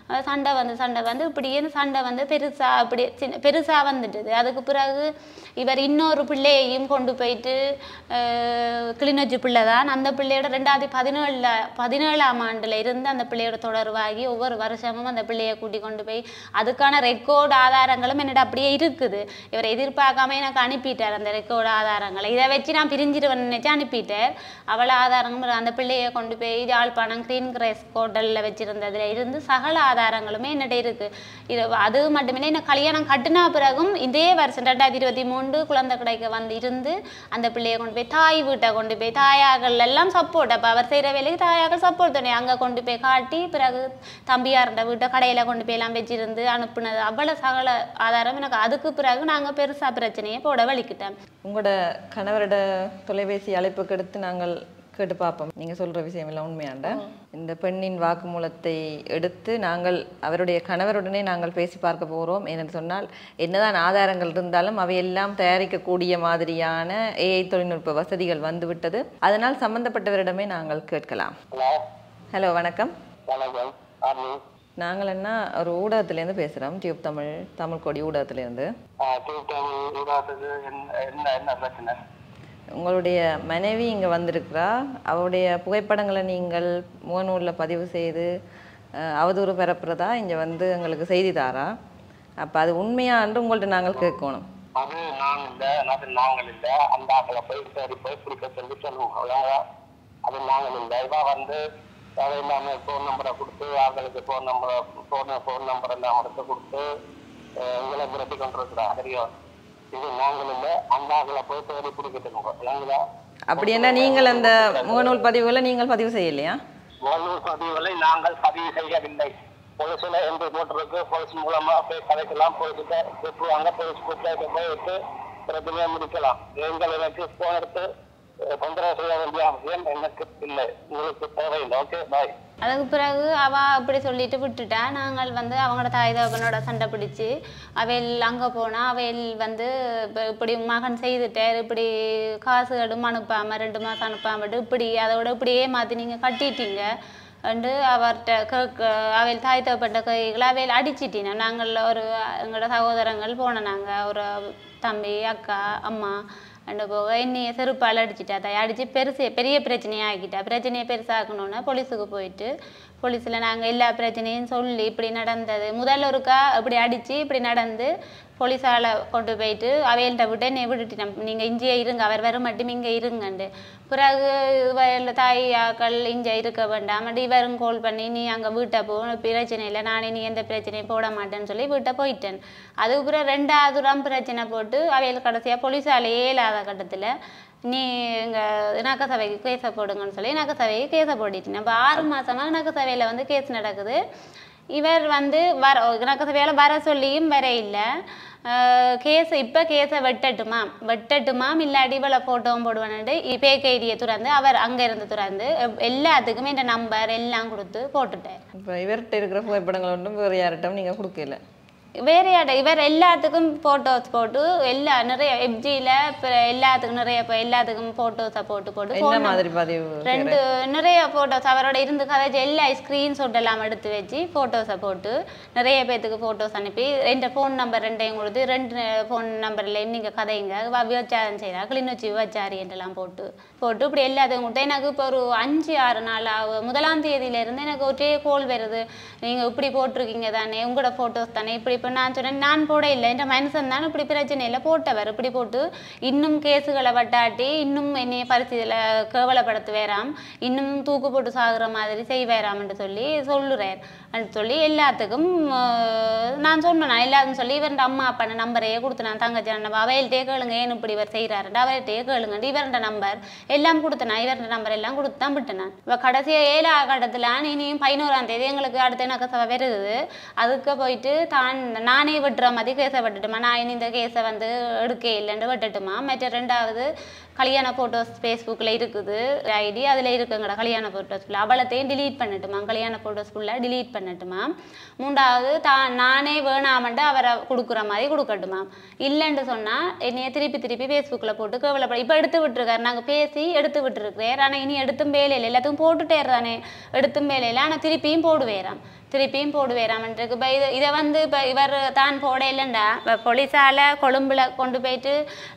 அஹ் சண்டை வந்து சண்டை வந்து இப்படியே இந்த சண்டை வந்து பெருசா அப்படி சின்ன பெருசா வந்துட்டுது அதுக்கு பிறகு இவர் இன்னொரு பிள்ளையையும் கொண்டு போயிட்டு அஹ், கிளிநொச்சி பிள்ளை தான் அந்த பிள்ளையோட ரெண்டாயிரத்தி பதினேழுல பதினேழாம் ஆண்டுல இருந்து அந்த பிள்ளையோட தொடர்பாகி ஒவ்வொரு வருஷமும் அந்த பிள்ளையை கூட்டி கொண்டு போய் அதுக்கான ரெக்கார்டு ஆதாரங்களும் என்னிட அப்படியே இருக்குது இவர் எதிர்பார்க்காம எனக்கு அனுப்பிட்டார் அந்த ரெக்கார்டு ஆதாரங்களை இதை வச்சு நான் பிரிஞ்சிருவேன் நினைச்சு அனுப்பிட்டார் அவளை ஆதாரங்களும் அந்த பிள்ளையை கொண்டு போய் யாழ்ப்பாணம் கிரீன் கிரேஸ் ஹோட்டலில் வச்சிருந்ததுல இருந்து சகல ஆதாரங்களுமே என்னிட்ட இருக்கு இது அது மட்டுமில்லை என்ன கல்யாணம் கட்டினா பிறகும் இதே வருஷம் ரெண்டாயிரத்தி இருபத்தி மூன்று குழந்தை கிடைக்க வந்து இருந்து அந்த பிள்ளையை கொண்டு போய் தாய் வீட்டை கொண்டு போய் தாயாக்கள் எல்லாம் சப்போர்ட் அப்போ அவர் செய்கிற வேலைக்கு தாயாக்கள் சப்போர்ட் தானே அங்கே கொண்டு போய் காட்டி பிறகு தம்பியார்ன்ற வீட்டை கடையில் கொண்டு போய் எல்லாம் வச்சிருந்து அனுப்புனது அவ்வளோ சகல ஆதாரம் எனக்கு அதுக்கு பிறகு நாங்கள் பெருசா பிரச்சனையை போட வலிக்கிட்டோம் உங்களோட கணவரோட தொலைபேசி அழைப்புக்கு எடுத்து நாங்கள் கேட்டு பார்ப்போம் நீங்கள் சொல்கிற விஷயம் எல்லாம் உண்மையாண்ட இந்த பெண்ணின் வாக்குமூலத்தை எடுத்து நாங்கள் அவருடைய கணவருடனே நாங்கள் பேசி பார்க்க போகிறோம் ஏனென்று சொன்னால் என்னதான் ஆதாரங்கள் இருந்தாலும் அவையெல்லாம் தயாரிக்கக்கூடிய மாதிரியான ஏஐ தொழில்நுட்ப வசதிகள் வந்துவிட்டது அதனால் சம்பந்தப்பட்டவரிடமே நாங்கள் கேட்கலாம் ஹலோ ஹலோ வணக்கம் வணக்கம் ஆர்மி நாங்கள் என்ன ஒரு ஊடகத்துலேருந்து பேசுகிறோம் டியூப் தமிழ் தமிழ் கொடி ஊடகத்துலேருந்து டியூட்டர் உருவாக்குறது என்ன என்ன என்ன பிரச்சனை உங்களுடைய மனைவி இங்கே வந்திருக்கிறா அவருடைய புகைப்படங்களை நீங்கள் முகநூலில் பதிவு செய்து அஹ், அவதூறு பரப்புறதா இங்கே வந்து எங்களுக்கு செய்தி தாரா அப்போ அது உண்மையான்று உங்கள்ட்ட நாங்கள் கேட்கணும் அது நான் இல்லை அது நாங்கள் இல்லை அந்த ஆக்களை போய் சரி போய் பிடிக்க சொல்லி சொல்லுவோம் அவ்வளோதான் அது நாங்கள் இல்லை இவா வந்து தேவையில்லாம ஃபோன் நம்பரை கொடுத்து ஆக்களுக்கு ஃபோன் நம்பரை ஃபோன் ஃபோன் நம்பரை நான் எடுத்து கொடுத்து அஹ், எங்களை மிரட்டி கொண்டிருக்கிறா தெரியும் இது நாங்கள் இல்லை அந்த ஆக்களை போய் தேடி பிடிக்கிட்டு இல்லைங்களா அப்படி என்ன நீங்கள் அந்த முகநூல் பதிவுகளை நீங்கள் பதிவு செய்யலையா முகநூல் பதிவுகளை நாங்கள் பதிவு செய்யவில்லை போலீஸ்ல என்று போட்டிருக்கு போலீஸ் மூலமா போய் கதைக்கலாம் போலீஸ்கிட்ட கூப்பிடுவாங்க போலீஸ் கூப்பிட்டு போயிட்டு பிரச்சனையை முடிக்கலாம் நீங்கள் எனக்கு போன் எடுத்து அஹ், தொந்தரவு செய்ய வேண்டிய அவசியம் எனக்கு இல்லை உங்களுக்கு தேவையில்லை ஓகே பாய் அதுக்கு பிறகு அவ அப்படி சொல்லிட்டு விட்டுட்டா நாங்கள் வந்து அவங்களோட தாய் தகப்பனோட சண்டை பிடிச்சி அவையில் அங்கே போனால் அவையில் வந்து இப்ப இப்படி மகன் செய்துட்டார் இப்படி காசுகளும் அனுப்பாமல் ரெண்டு மாதம் அனுப்பாமட்டு இப்படி அதோட இப்படியே மாற்றி நீங்கள் கட்டிட்டீங்க வந்து அவர்கிட்ட கேட்க அவையில் தாய் தகப்பட்ட கைகளை அவையில் அடிச்சிட்டினா நாங்கள் ஒரு எங்களோட சகோதரங்கள் போனோம் நாங்கள் ஒரு தம்பி அக்கா அம்மா அண்டு போக என்னைய செருப்பால் அடிச்சிட்டா தாய் அடித்து பெருசு பெரிய பிரச்சனையாக ஆக்கிட்டா பிரச்சனையை பெருசாக்கணுன்னா போலீஸுக்கு போயிட்டு போலீஸில் நாங்கள் எல்லா பிரச்சனையும் சொல்லி இப்படி நடந்தது முதல்ல ஒருக்கா இப்படி அடித்து இப்படி நடந்து போலீஸால் கொண்டு போயிட்டு அவையல்கிட்ட விட்டு என்னை விட்டுட்டோம் நீங்கள் இங்கேயே இருங்க அவர் வர மட்டும் இங்கே இருங்கண்டு பிறகு இவள் தாயாக்கள் இங்கே இருக்க வேண்டாம் அப்படி இவரும் கால் பண்ணி நீ அங்கே வீட்டை போ உனக்கு பிரச்சனை இல்லை நானே நீ எந்த பிரச்சனையும் போட மாட்டேன்னு சொல்லி வீட்டை போயிட்டேன் அதுக்கு பிறகு ரெண்டாவது தூரம் பிரச்சனை போட்டு அவையில் கடைசியாக போலீஸாலேயே இல்லாத கட்டத்தில் நீ எங்கள் இணக்க சபைக்கு கேஸை போடுங்கன்னு சொல்லி இணக்க சபைக்கு கேஸை போட்டுட்டேன் இப்போ ஆறு மாசமா இணக்க சபையில் வந்து கேஸ் நடக்குது இவர் வந்து வர இணக்க சபையால் வர சொல்லியும் வர இல்லை கேஸ் இப்போ கேஸை வெட்டட்டுமா வெட்டட்டுமாம் இல்லாட்டி இவ்வளோ ஃபோட்டோவும் போடுவானுட்டு பேக் ஐடியை துறந்து அவர் அங்கே இருந்து துறந்து எப்- எல்லாத்துக்குமே இந்த நம்பர் எல்லாம் கொடுத்து போட்டுட்டார் இப்போ இவர்கிட்ட இருக்கிற புகைப்படங்கள் ஒன்றும் வேறு யார்கிட்டும் நீங்கள் கொடுக்கல வேற யார்ட இவர் எல்லாத்துக்கும் ஃபோட்டோஸ் போட்டு எல்லா நிறைய எஃப்ஜியில் இப்போ எல்லாத்துக்கும் நிறைய இப்போ எல்லாத்துக்கும் ஃபோட்டோஸை போட்டு போட்டு என்ன phone மாதிரி பதிவு ரெண்டு நிறைய ஃபோட்டோஸ் அவரோட இருந்து கதைச்சு எல்லா ஸ்க்ரீன்ஷாட் எல்லாம் எடுத்து வச்சு ஃபோட்டோஸை போட்டு நிறைய பேத்துக்கு ஃபோட்டோஸ் அனுப்பி ரெண்டு ஃபோன் நம்பர் ரெண்டையும் கொடுத்து ரெண்டு ஃபோன் நம்பர்லேயும் நீங்கள் கதைங்க வ- விபச்சாரம் செய்கிறா கிளிநொச்சி விபச்சாரி என்றெல்லாம் போட்டு போட்டு இப்படி எல்லாத்தையும் கொடுத்து எனக்கு இப்போ ஒரு அஞ்சு ஆறு நாள் ஆகும் முதலாம் தேதியிலேருந்து எனக்கு ஒரே கோல் வருது நீங்கள் இப்படி போட்டிருக்கீங்க தானே உங்களோட ஃபோட்டோஸ் தானே இப்படி இப்போ நான் சொன்னேன் நான் போட இல்லை என்ற மனுஷன் தான் இப்படி பிரச்சனை இல்லை போட்டவர் இப்படி போட்டு இன்னும் கேஸுகளை வட்டாட்டி இன்னும் என்னைய பரிசுல கேவலப்படுத்த வேறாம் இன்னும் தூக்கு போட்டு சாகுற மாதிரி செய்வேராம்னு சொல்லி சொல்லுறார் சொல்லி எல்லாத்துக்கும் ஆஹ், நான் சொன்னேன் நான் எல்லாத்துக்கும் சொல்லி இவன் அம்மா அப்பா நம்பரையே கொடுத்து நான் தங்கச்சி நம்ம அவையில்ட்டே கேளுங்க ஏன் இப்படி இவர் செய்கிறாருண்டு அவர்கிட்டயே கேளுங்க இவர்ட நம்பர் எல்லாம் கொடுத்தேன் இவர்ட நம்பர் எல்லாம் கொடுத்து தான் விட்டேன் நான் இப்போ கடைசியாக ஏழா கட்டத்தில் இனியும் பதினோராம் தேதி எங்களுக்கு அடுத்த எனக்கு சபை வருது அதுக்கு போயிட்டு தான் நானே விட்டுற மாதிரி கேஸை விட்டுட்டுமா நான் இனி இந்த கேஸை வந்து எடுக்க இல்லைன்னு விட்டுட்டுமா மற்ற ரெண்டாவது கல்யாண ஃபோட்டோஸ் ஃபேஸ்புக்கில் இருக்குது ஐடி அதில் இருக்குங்கடா கல்யாண ஃபோட்டோஸ் ஃபுல்லாக அவளத்தையும் delete பண்ணிட்டுமா கல்யாண ஃபோட்டோஸ் ஃபுல்லாக delete பண்ணட்டுமாம் மூன்றாவது தான் நானே வேணாமன்ட்டு அவரை கொடுக்குற மாதிரி கொடுக்கட்டுமாம் இல்லைன்னு சொன்னால் என்னைய திருப்பி திருப்பி ஃபேஸ்புக்கில் போட்டு கேவலப்பட இப்போ எடுத்து விட்டுருக்காரு நாங்கள் பேசி எடுத்து விட்டுருக்கிறேன் ஆனால் இனி எடுத்தும் வேலையில் எல்லாத்துக்கும் போட்டுட்டேர் தானே எடுத்தும் வேலையில் ஆனால் திருப்பியும் போடுவேராம் திருப்பியும் போடுவேராமன்றிருக்கு இப்போ இது இதை வந்து இப்போ இவர் தான் போட இல்லைண்டா இப்போ போலீஸால் கொழும்புல கொண்டு போயிட்டு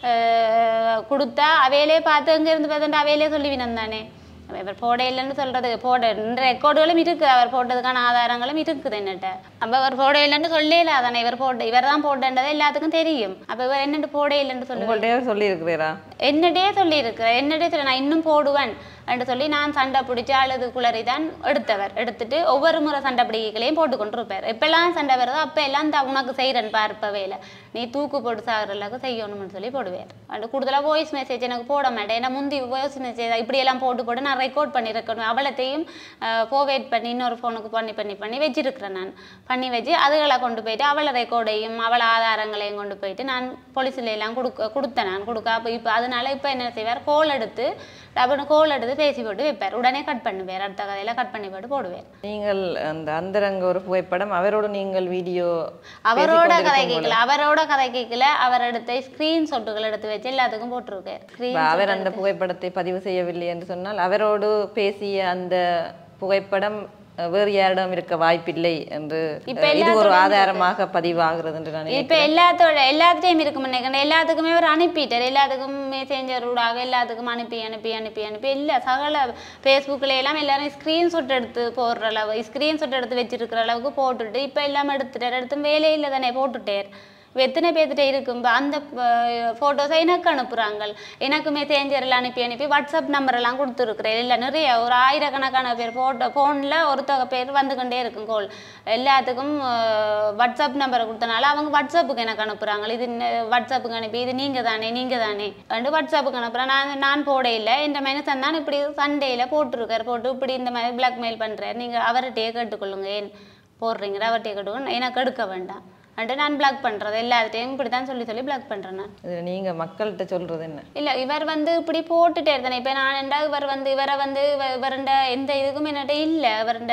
அஹ், கொடுத்தா அவையிலே பார்த்து அங்கேருந்து பார்த்துட்டு அவையிலே சொல்லிவினம் தானே அப்ப இவர் போட இல்லைன்னு சொல்றது போட ரெக்கார்டுகளும் இருக்கு அவர் போட்டதுக்கான ஆதாரங்களும் இருக்குது என்னட்ட அப்ப அவர் போட இல்லைன்னு சொல்லல அதானே இவர் போட்ட இவர் தான் போட்டன்றதை எல்லாத்துக்கும் தெரியும் அப்ப இவர் என்னட்டு போட இல்லைன்னு சொல்லுவேன் உங்கள்கிட்டயே சொல்லி இருக்கிறீரா என்னடே சொல்லி இருக்கிறேன் என்னடே சொல்லி நான் இன்னும் போடுவேன் என்று சொல்லி நான் சண்டை பிடிச்சி அழுது குளறி தான் எடுத்தவர் எடுத்துட்டு ஒவ்வொரு முறை சண்டை பிடிக்கலையும் போட்டு கொண்டு இருப்பார் எப்பெல்லாம் சண்டை வருதோ அப்போ எல்லாம் இந்த உனக்கு செய்கிறேன் பார்ப்பவே இல்லை நீ தூக்கு போட்டு சாகிற அளவுக்கு செய்யணும்னு சொல்லி போடுவார் அது கூடுதலாக வாய்ஸ் மெசேஜ் எனக்கு போட மாட்டேன் ஏன்னா முந்தி வாய்ஸ் மெசேஜ் இப்படியெல்லாம் போட்டு போட்டு நான் ரெக்கார்ட் பண்ணியிருக்கணும் அவளத்தையும் போவேட் பண்ணி இன்னொரு ஃபோனுக்கு பண்ணி பண்ணி பண்ணி வச்சிருக்கிறேன் நான் பண்ணி வச்சு அதுகளை கொண்டு போயிட்டு அவளை ரெக்கார்டையும் அவளை ஆதாரங்களையும் கொண்டு போயிட்டு நான் போலீஸில் எல்லாம் கொடுக்க கொடுத்தேன் நான் கொடுக்க அப்போ இப்போ அதனால இப்போ என்ன செய்வார் கோல் எடுத்து டப்புனு கோல் எடுத்து பேசி போட்டு வைப்பார் உடனே கட் பண்ணுவார் அடுத்த கதையில கட் பண்ணி போட்டு போடுவார் நீங்கள் அந்த அந்தரங்க ஒரு புகைப்படம் அவரோடு நீங்கள் வீடியோ அவரோட கதை கேட்கல அவரோட கதை கேட்கல அவர் எடுத்த ஸ்கிரீன் ஷாட்டுகள் எடுத்து வச்சு எல்லாத்துக்கும் போட்டிருக்கார் ஸ்க்ரீன் அவர் அந்த புகைப்படத்தை பதிவு செய்யவில்லை என்று சொன்னால் அவரோடு பேசிய அந்த புகைப்படம் அஹ், வேறு யாரிடம் இருக்க வாய்ப்பில்லை என்று இப்ப அஹ், இது ஒரு எல்லாத்தோட ஆதாரமாக பதிவாகிறது என்று நான் இப்ப எல்லாத்தோட எல்லாத்தையும் இருக்கும் நினைக்கிறேன் எல்லாத்துக்குமே அவர் அனுப்பிட்டார் எல்லாத்துக்கும் மெசேஞ்சர் ஊடாக எல்லாத்துக்கும் அனுப்பி அனுப்பி அனுப்பி அனுப்பி எல்லா சகல ஃபேஸ்புக்கில் எல்லாம் எல்லாரும் ஸ்க்ரீன்ஷாட் எடுத்து போடுற அளவு ஸ்க்ரீன்ஷாட் எடுத்து வச்சிருக்கிற அளவுக்கு போட்டுட்டு இப்போ எல்லாம் எடுத்துட்டார் எடுத்து வேலையில் தானே போட்டுட்டார் இப்ப எத்தனை பேர்த்திட்ட இருக்கும் இப்ப அந்த ஃபோட்டோஸை எனக்கு அனுப்புகிறாங்க எனக்கு மெசேஞ்சரில் அனுப்பி அனுப்பி வாட்ஸ்அப் நம்பர் எல்லாம் கொடுத்துருக்குறேன் இல்லை நிறைய ஒரு ஆயிரக்கணக்கான பேர் ஃபோட்டோ ஃபோனில் ஒருத்தக பேர் வந்துக்கிட்டே இருக்கும் கோல் எல்லாத்துக்கும் அஹ், வாட்ஸ்அப் நம்பரை கொடுத்தனால அவங்க வாட்ஸ்அப்புக்கு எனக்கு அனுப்புகிறாங்க இது என்ன- வாட்ஸ்அப்புக்கு அனுப்பி இது நீங்கள் தானே நீங்கள் தானே வந்து வாட்ஸ்அப்புக்கு அனுப்புகிறேன் நான் நான் போட இல்லை இந்த மனுஷன் தான் இப்படி சண்டேயில் போட்டிருக்கார் போட்டு இப்படி இந்த மாதிரி பிளாக்மெயில் பண்ணுறாரு நீங்கள் அவர்கிட்டயே கேட்டுக்கொள்ளுங்க ஏன் போடுறீங்க அவர்கிட்டயே கேட்டுக்கொள்ளுங்க எனக்கு எடுக்க வேண்டாம் அண்டு நான் பிளாக் பண்ணுறது எல்லாத்தையும் இப்படி தான் சொல்லி சொல்லி பிளாக் பண்ணுறேன் நான் இது நீங்க மக்கள்கிட்ட சொல்றது என்ன இல்ல இவர் வந்து இப்படி போட்டுட்டே இருந்தேன் இப்ப நான் என்ன இவர் வந்து இவரை வந்து இவ- இவருண்ட எந்த இதுக்கும் என்னட்ட இல்ல இவருண்ட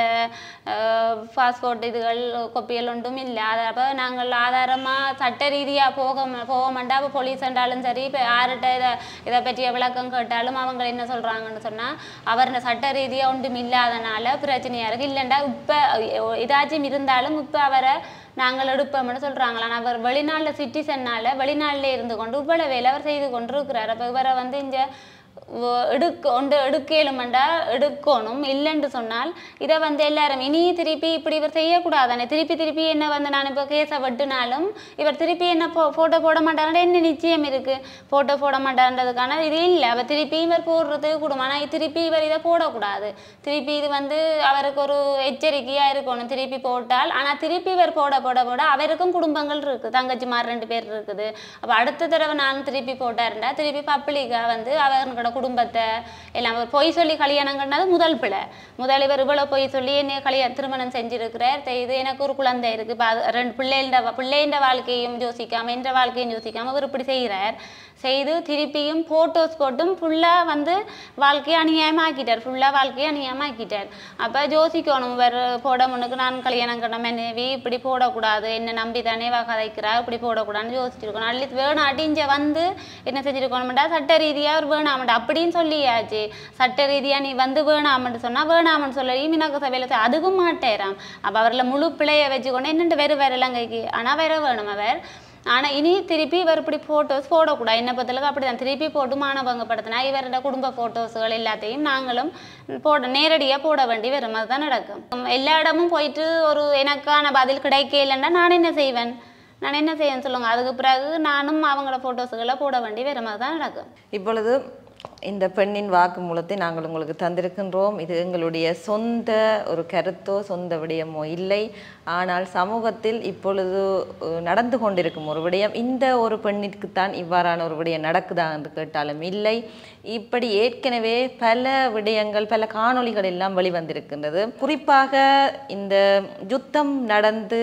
பாஸ்போர்ட் இதுகள் கொப்பியல் ஒன்றும் இல்ல அதை அப்ப நாங்கள் ஆதாரமா சட்ட ரீதியா போக ம- போக மாட்டா அப்ப போலீஸ் என்றாலும் சரி இப்ப யார்கிட்ட இதை இதை பற்றிய விளக்கம் கேட்டாலும் அவங்க என்ன சொல்றாங்கன்னு சொன்னா அவர் சட்ட ரீதியா ஒன்றும் இல்லாதனால பிரச்சனையா இருக்கு இல்லைண்டா இப்ப ஏதாச்சும் இருந்தாலும் இப்ப அவரை நாங்கள் எடுப்போம்னு சொல்றாங்களா ஆனா அவர் வெளிநாட்டுல சிட்டிசன்னால வெளிநாட்டுல இருந்து கொண்டு இவ்வளவு வேலை அவர் செய்து கொண்டு இருக்கிறார் அப்ப இவரை வந்து இங்க வ- எடுக்க ஒன்று எடுக்கலுமெண்டா எடுக்கணும் இல்லைன்னு சொன்னால் இதை வந்து எல்லாரும் இனி திருப்பி இப்படி இவர் செய்யக்கூடாதானே திருப்பி திருப்பி என்ன வந்து நான் இப்போ கேஸை வெட்டினாலும் இவர் திருப்பி என்ன போ ஃபோட்டோ போட மாட்டாருன்ற என்ன நிச்சயம் இருக்கு ஃபோட்டோ போட மாட்டாருன்றதுக்கான இது இல்லை அவர் திருப்பி இவர் போடுறது கூடும் ஆனால் திருப்பி இவர் இதை போடக்கூடாது திருப்பி இது வந்து அவருக்கு ஒரு எச்சரிக்கையா இருக்கணும் திருப்பி போட்டால் ஆனா திருப்பி இவர் போட போட போட அவருக்கும் குடும்பங்கள் இருக்கு தங்கச்சிமார் ரெண்டு பேர் இருக்குது அப்ப அடுத்த தடவை நான் திருப்பி போட்டாருண்டா திருப்பி பப்ளிக்கா வந்து அவங்களோட குடும்பத்தை எல்லாம் ஒரு பொய் சொல்லி கல்யாணம் கண்டது முதல் பிள்ளை முதல் இவர் இவ்வளவு பொய் சொல்லி என்னைய கல்யாணம் திருமணம் செஞ்சிருக்கிறார் இது எனக்கு ஒரு குழந்தை இருக்கு இப்ப அது ரெண்டு பிள்ளைண்ட பிள்ளைண்ட வாழ்க்கையும் யோசிக்காம என்ற வாழ்க்கையும் யோசிக்காம இவர் இப்படி செய்கிறார் செய்து திருப்பியும் போட்டோஸ் போட்டும் ஃபுல்லாக வந்து வாழ்க்கையை அநியாயமாக்கிட்டார் ஃபுல்லாக வாழ்க்கையை அநியாயமாக்கிட்டார் அப்போ யோசிக்கணும் வேறு போட முன்னுக்கு நான் கல்யாணம் கண்ண மனைவி இப்படி போடக்கூடாது என்ன நம்பி தானே வா கதைக்கிறா இப்படி போடக்கூடாதுன்னு யோசிச்சிருக்கணும் அட்லீஸ்ட் வேணாட்டி இங்கே வந்து என்ன செஞ்சிருக்கணும்டா சட்ட ரீதியாக அவர் வேணாமட்டா அப்படின்னு சொல்லியாச்சு சட்ட ரீதியாக நீ வந்து வேணாமன்னு சொன்னால் வேணாமன்னு சொல்லி மினக்கு சபையில் அதுக்கும் மாட்டேறாம் அப்போ அவரில் முழு பிள்ளையை வச்சுக்கொண்டு என்னென்று வேறு வேறு இலங்கைக்கு ஆனால் வேற வேணும் அவர் ஆனா இனி திருப்பி இவர் இப்படி போட்டோஸ் போடக்கூடாது என்ன பொறுத்தளவுக்கு அப்படிதான் திருப்பி போட்டு மானபங்கப்படுத்தினா இவரோட குடும்ப போட்டோஸ்கள் எல்லாத்தையும் நாங்களும் போட நேரடியா போட வேண்டி வரும் அதுதான் நடக்கும் உம், எல்லா இடமும் போயிட்டு ஒரு எனக்கான பதில் கிடைக்கலன்னா நான் என்ன செய்வேன் நான் என்ன செய்வேன் சொல்லுங்க அதுக்கு பிறகு நானும் அவங்களோட போட்டோஸுகளை போட வேண்டி வரும் அதுதான் நடக்கும் இப்பொழுது இந்த பெண்ணின் வாக்குமூலத்தை நாங்கள் உங்களுக்கு தந்திருக்கின்றோம் இது எங்களுடைய சொந்த ஒரு கருத்தோ சொந்த விடயமோ இல்லை ஆனால் சமூகத்தில் இப்பொழுது அஹ், நடந்து கொண்டிருக்கும் ஒரு விடயம் இந்த ஒரு பெண்ணிற்குத்தான் இவ்வாறான ஒரு விடயம் நடக்குதா என்று கேட்டாலும் இல்லை இப்படி ஏற்கனவே பல விடயங்கள் பல காணொளிகள் எல்லாம் வெளிவந்திருக்கின்றது குறிப்பாக இந்த யுத்தம் நடந்து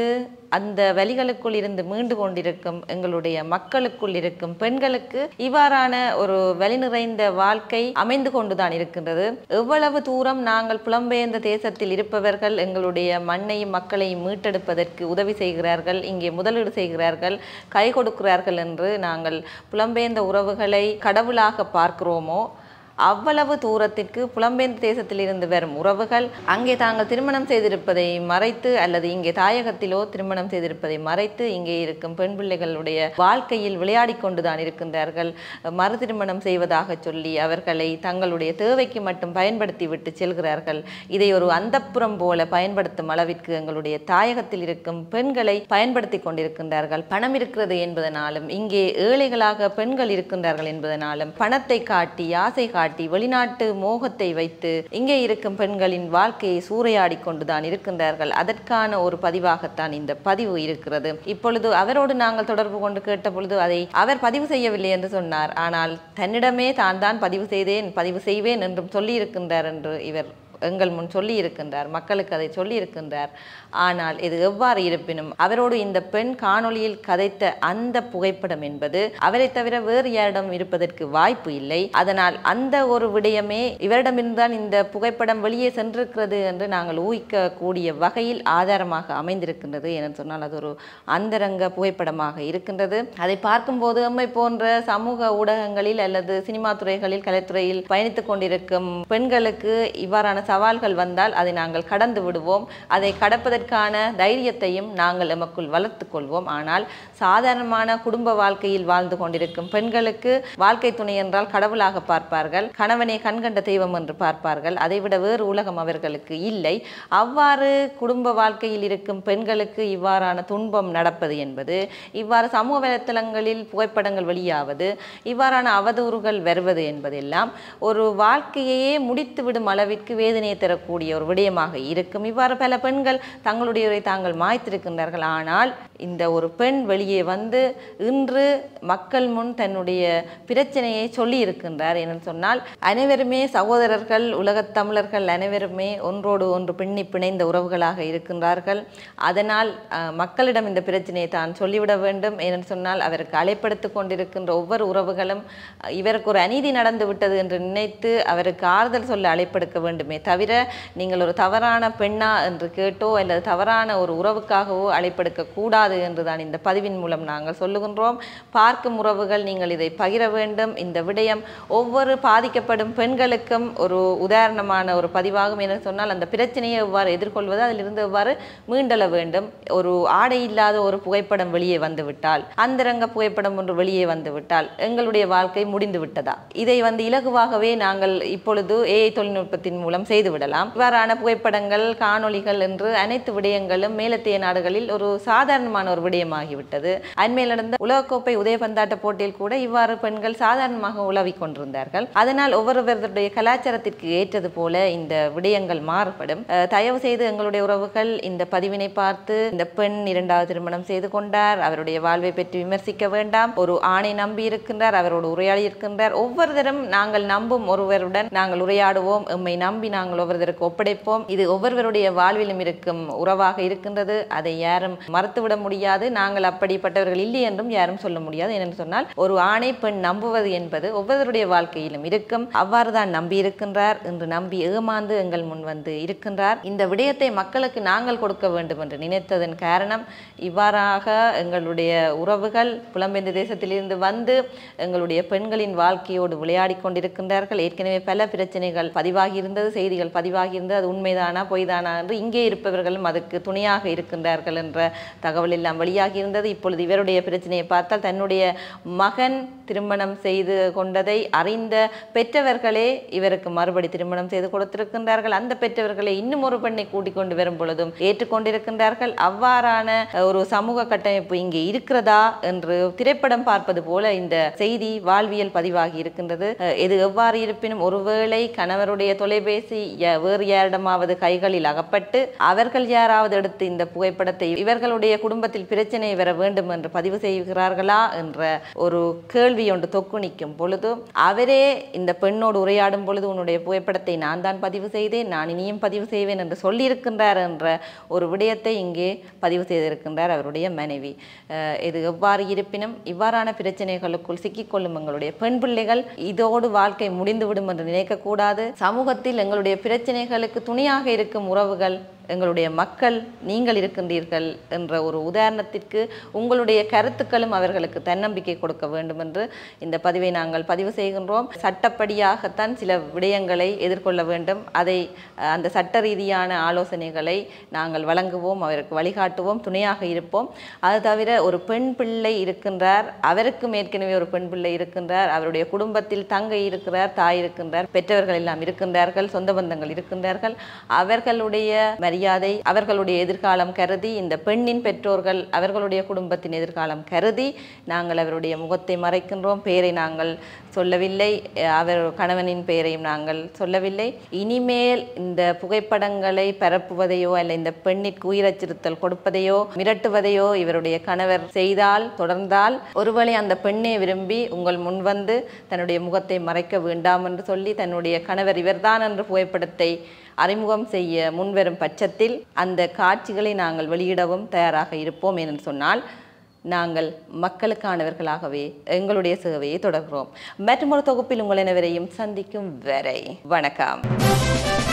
அந்த வலிகளுக்குள் இருந்து மீண்டு கொண்டிருக்கும் எங்களுடைய மக்களுக்குள் இருக்கும் பெண்களுக்கு இவ்வாறான ஒரு வலி நிறைந்த வாழ்க்கை அமைந்து கொண்டுதான் இருக்கின்றது எவ்வளவு தூரம் நாங்கள் புலம்பெயர்ந்த தேசத்தில் இருப்பவர்கள் எங்களுடைய மண்ணையும் மக்களையும் மீட்டெடுப்பதற்கு உதவி செய்கிறார்கள் இங்கே முதலீடு செய்கிறார்கள் கை கொடுக்கிறார்கள் என்று நாங்கள் புலம்பெயர்ந்த உறவுகளை கடவுளாக பார்க்கிறோமோ அவ்வளவு தூரத்திற்கு புலம்பெயர்ந்த தேசத்தில் இருந்து வரும் உறவுகள் அங்கே தாங்கள் திருமணம் செய்திருப்பதை மறைத்து அல்லது இங்கே தாயகத்திலோ திருமணம் செய்திருப்பதை மறைத்து இங்கே இருக்கும் பெண் பிள்ளைகளுடைய வாழ்க்கையில் விளையாடி கொண்டுதான் இருக்கின்றார்கள் மறு திருமணம் செய்வதாக சொல்லி அவர்களை தங்களுடைய தேவைக்கு மட்டும் பயன்படுத்தி விட்டு செல்கிறார்கள் இதை ஒரு அந்தப்புறம் போல பயன்படுத்தும் அளவிற்கு எங்களுடைய தாயகத்தில் இருக்கும் பெண்களை பயன்படுத்தி கொண்டிருக்கின்றார்கள் பணம் இருக்கிறது என்பதனாலும் இங்கே ஏழைகளாக பெண்கள் இருக்கின்றார்கள் என்பதனாலும் பணத்தை காட்டி ஆசை காட்டி வெளிநாட்டு மோகத்தை வைத்து இங்கே இருக்கும் பெண்களின் வாழ்க்கையை சூறையாடி கொண்டுதான் இருக்கின்றார்கள் அதற்கான ஒரு பதிவாகத்தான் இந்த பதிவு இருக்கிறது இப்பொழுது அவரோடு நாங்கள் தொடர்பு கொண்டு கேட்ட பொழுது அதை அவர் பதிவு செய்யவில்லை என்று சொன்னார் ஆனால் தன்னிடமே தான் தான் பதிவு செய்தேன் பதிவு செய்வேன் என்றும் சொல்லியிருக்கின்றார் என்று இவர் எங்கள் முன் சொல்லி இருக்கின்றார் மக்களுக்கு அதை சொல்லி இருக்கின்றார் ஆனால் இது எவ்வாறு இருப்பினும் அவரோடு இந்த பெண் காணொளியில் கதைத்த அந்த புகைப்படம் என்பது அவரை தவிர வேறு யாரிடம் இருப்பதற்கு வாய்ப்பு இல்லை அதனால் அந்த ஒரு விடயமே இவரிடமிருந்துதான் இந்த புகைப்படம் வெளியே சென்றிருக்கிறது என்று நாங்கள் ஊகிக்கக்கூடிய வகையில் ஆதாரமாக அமைந்திருக்கின்றது என சொன்னால் அது ஒரு அந்தரங்க புகைப்படமாக இருக்கின்றது அதை பார்க்கும்போது எம்மை போன்ற சமூக ஊடகங்களில் அல்லது சினிமா துறைகளில் கலைத்துறையில் பயணித்துக் கொண்டிருக்கும் பெண்களுக்கு இவ்வாறான சவால்கள் வந்தால் அதை நாங்கள் கடந்து விடுவோம் அதை கடப்பதற்கான தைரியத்தையும் நாங்கள் எமக்குள் வளர்த்து கொள்வோம் ஆனால் சாதாரணமான குடும்ப வாழ்க்கையில் வாழ்ந்து கொண்டிருக்கும் பெண்களுக்கு வாழ்க்கை துணை என்றால் கடவுளாக பார்ப்பார்கள் கணவனை கண்கண்ட தெய்வம் என்று பார்ப்பார்கள் அதைவிட வேறு உலகம் அவர்களுக்கு இல்லை அவ்வாறு குடும்ப வாழ்க்கையில் இருக்கும் பெண்களுக்கு இவ்வாறான துன்பம் நடப்பது என்பது இவ்வாறு சமூக வலைத்தளங்களில் புகைப்படங்கள் வெளியாவது இவ்வாறான அவதூறுகள் வருவது என்பதெல்லாம் ஒரு வாழ்க்கையையே முடித்து விடும் அளவிற்கு வேதனையை தரக்கூடிய ஒரு விடயமாக இருக்கும் இவ்வாறு பல பெண்கள் தங்களுடையவரை தாங்கள் மாய்த்திருக்கின்றார்கள் ஆனால் இந்த ஒரு பெண் வெளியே வந்து இன்று மக்கள் முன் தன்னுடைய பிரச்சனையை சொல்லி இருக்கின்றார் என்று சொன்னால் அனைவருமே சகோதரர்கள் உலகத் தமிழர்கள் அனைவருமே ஒன்றோடு ஒன்று பின்னி பிணைந்த உறவுகளாக இருக்கின்றார்கள் அதனால் அஹ், மக்களிடம் இந்த பிரச்சனையை தான் சொல்லிவிட வேண்டும் என்று சொன்னால் அவருக்கு அழைப்படுத்தி கொண்டிருக்கின்ற ஒவ்வொரு உறவுகளும் அஹ், இவருக்கு ஒரு அநீதி நடந்து விட்டது என்று நினைத்து அவருக்கு ஆறுதல் சொல்ல அழைப்படுத்த வேண்டுமே தவிர நீங்கள் ஒரு தவறான பெண்ணா என்று கேட்டோ அல்லது தவறான ஒரு உறவுக்காகவோ அழைப்படுத்த கூடாது என்றுதான் இந்த பதிவின் மூலம் நாங்கள் சொல்லுகின்றோம் பார்க்கும் உறவுகள் நீங்கள் இதை பகிர வேண்டும் இந்த விடயம் ஒவ்வொரு பாதிக்கப்படும் பெண்களுக்கும் ஒரு உதாரணமான ஒரு பதிவாகும் என்று சொன்னால் அந்த பிரச்சனையை எவ்வாறு எதிர்கொள்வது அதிலிருந்து எவ்வாறு மீண்டெழ வேண்டும் ஒரு ஆடை இல்லாத ஒரு புகைப்படம் வெளியே வந்துவிட்டால் அந்தரங்க புகைப்படம் ஒன்று வெளியே வந்துவிட்டால் எங்களுடைய வாழ்க்கை முடிந்து விட்டதா இதை வந்து இலகுவாகவே நாங்கள் இப்பொழுது ஏஐ தொழில்நுட்பத்தின் மூலம் செய்து விடலாம் இவ்வாறான புகைப்படங்கள் காணொளிகள் என்று அனைத்து விடயங்களும் மேலத்தைய நாடுகளில் ஒரு சாதாரணமான ஒரு விடயமாகிவிட்டது அண்மையில் நடந்த உலகக்கோப்பை உதயபந்தாட்ட போட்டியில் கூட இவ்வாறு பெண்கள் சாதாரணமாக உலவிக் கொண்டிருந்தார்கள் அதனால் ஒவ்வொருவருடைய கலாச்சாரத்திற்கு ஏற்றது போல இந்த விடயங்கள் மாறுபடும் அஹ், தயவு செய்து எங்களுடைய உறவுகள் இந்த பதிவினை பார்த்து இந்த பெண் இரண்டாவது திருமணம் செய்து கொண்டார் அவருடைய வாழ்வை பற்றி விமர்சிக்க வேண்டாம் ஒரு ஆணை நம்பி இருக்கின்றார் அவரோடு உரையாடி இருக்கின்றார் ஒவ்வொருத்தரும் நாங்கள் நம்பும் ஒருவருடன் நாங்கள் உரையாடுவோம் எம்மை நம்பி நாங்கள் ஒவ்வொருத்தருக்கு ஒப்படைப்போம் இது ஒவ்வொருவருடைய வாழ்விலும் இருக்கும் உறவாக இருக்கின்றது அதை யாரும் மறுத்துவிட முடியாது நாங்கள் அப்படிப்பட்டவர்கள் இல்லை என்றும் யாரும் சொல்ல முடியாது ஏனென்று சொன்னால் ஒரு ஆணை பெண் நம்புவது என்பது ஒவ்வொருவருடைய வாழ்க்கையிலும் இருக்கும் அவ்வாறு தான் நம்பி இருக்கின்றார் என்று நம்பி ஏமாந்து எங்கள் முன் வந்து இருக்கின்றார் இந்த விடயத்தை மக்களுக்கு நாங்கள் கொடுக்க வேண்டும் என்று நினைத்ததன் காரணம் இவ்வாறாக எங்களுடைய உறவுகள் புலம்பெயர்ந்த தேசத்திலிருந்து வந்து எங்களுடைய பெண்களின் வாழ்க்கையோடு விளையாடி கொண்டிருக்கின்றார்கள் ஏற்கனவே பல பிரச்சனைகள் பதிவாகி இருந்தது செய்திகள் பதிவாகி இருந்தது அது உண்மைதானா பொய்தானா என்று இங்கே இருப்பவர்களும் அதுக்கு துணையாக இருக்கின்றார்கள் என்ற தகவல் எல்லாம் வெளியாகி இருந்தது இப்பொழுது இவருடைய பிரச்சனையை பார்த்தால் தன்னுடைய மகன் திருமணம் செய்து கொண்டதை அறிந்த பெற்றவர்களே இவருக்கு மறுபடி திருமணம் செய்து கொடுத்திருக்கின்றார்கள் அந்த பெற்றவர்களை இன்னும் ஒரு பெண்ணை கூட்டிக் கொண்டு வரும் பொழுதும் ஏற்றுக்கொண்டிருக்கின்றார்கள் அவ்வாறான அஹ், ஒரு சமூக கட்டமைப்பு இங்கே இருக்கிறதா என்று திரைப்படம் பார்ப்பது போல இந்த செய்தி வாழ்வியல் பதிவாகி இருக்கின்றது அஹ், இது எவ்வாறு இருப்பினும் ஒருவேளை கணவருடைய தொலைபேசி ய- வேறு யாரிடமாவது கைகளில் அகப்பட்டு அவர்கள் யாராவது எடுத்து இந்த புகைப்படத்தை இவர்களுடைய குடும்பத்தில் பிரச்சனை வர வேண்டும் என்று பதிவு செய்கிறார்களா என்ற ஒரு கேள்வி ஒன்று தொக்கு நிற்கும் பொழுது அவரே இந்த பெண்ணோடு உரையாடும் பொழுது உன்னுடைய புகைப்படத்தை நான் தான் பதிவு செய்தேன் நான் இனியும் பதிவு செய்வேன் என்று சொல்லியிருக்கின்றார் என்ற ஒரு விடயத்தை இங்கே பதிவு செய்திருக்கின்றார் அவருடைய மனைவி அஹ் இது எவ்வாறு இருப்பினும் இவ்வாறான பிரச்சனைகளுக்குள் சிக்கிக்கொள்ளும் எங்களுடைய பெண் பிள்ளைகள் இதோடு வாழ்க்கை முடிந்துவிடும் என்று நினைக்கக்கூடாது சமூகத்தில் எங்களுடைய பிரச்சனைகளுக்கு துணையாக இருக்கும் உறவுகள் எங்களுடைய மக்கள் நீங்கள் இருக்கின்றீர்கள் என்ற ஒரு உதாரணத்திற்கு உங்களுடைய கருத்துக்களும் அவர்களுக்கு தன்னம்பிக்கை கொடுக்க வேண்டும் என்று இந்த பதிவை நாங்கள் பதிவு செய்கின்றோம் சட்டப்படியாகத்தான் சில விடயங்களை எதிர்கொள்ள வேண்டும் அதை அஹ், அந்த சட்ட ரீதியான ஆலோசனைகளை நாங்கள் வழங்குவோம் அவருக்கு வழிகாட்டுவோம் துணையாக இருப்போம் அது தவிர ஒரு பெண் பிள்ளை இருக்கின்றார் அவருக்கும் ஏற்கனவே ஒரு பெண் பிள்ளை இருக்கின்றார் அவருடைய குடும்பத்தில் தங்கை இருக்கிறார் தாய் இருக்கின்றார் பெற்றவர்கள் எல்லாம் இருக்கின்றார்கள் சொந்த பந்தங்கள் இருக்கின்றார்கள் அவர்களுடைய மரியாதை அவர்களுடைய எதிர்காலம் கருதி இந்த பெண்ணின் பெற்றோர்கள் அவர்களுடைய குடும்பத்தின் எதிர்காலம் கருதி நாங்கள் அவருடைய முகத்தை மறைக்கின்றோம் பெயரை நாங்கள் சொல்லவில்லை அஹ் அவர் கணவனின் பெயரையும் நாங்கள் சொல்லவில்லை இனிமேல் இந்த புகைப்படங்களை பரப்புவதையோ அல்ல இந்த பெண்ணிற்கு உயிரச்சுறுத்தல் கொடுப்பதையோ மிரட்டுவதையோ இவருடைய கணவர் செய்தால் தொடர்ந்தால் ஒருவேளை அந்த பெண்ணை விரும்பி உங்கள் முன் வந்து தன்னுடைய முகத்தை மறைக்க வேண்டாம் என்று சொல்லி தன்னுடைய கணவர் இவர்தான் என்ற புகைப்படத்தை அறிமுகம் செய்ய முன்வரும் பட்சத்தில் அந்த காட்சிகளை நாங்கள் வெளியிடவும் தயாராக இருப்போம் என்று சொன்னால் நாங்கள் மக்களுக்கானவர்களாகவே எங்களுடைய சேவையை தொடர்கிறோம் மற்றும் ஒரு தொகுப்பில் உங்கள் அனைவரையும் சந்திக்கும் வரை வணக்கம்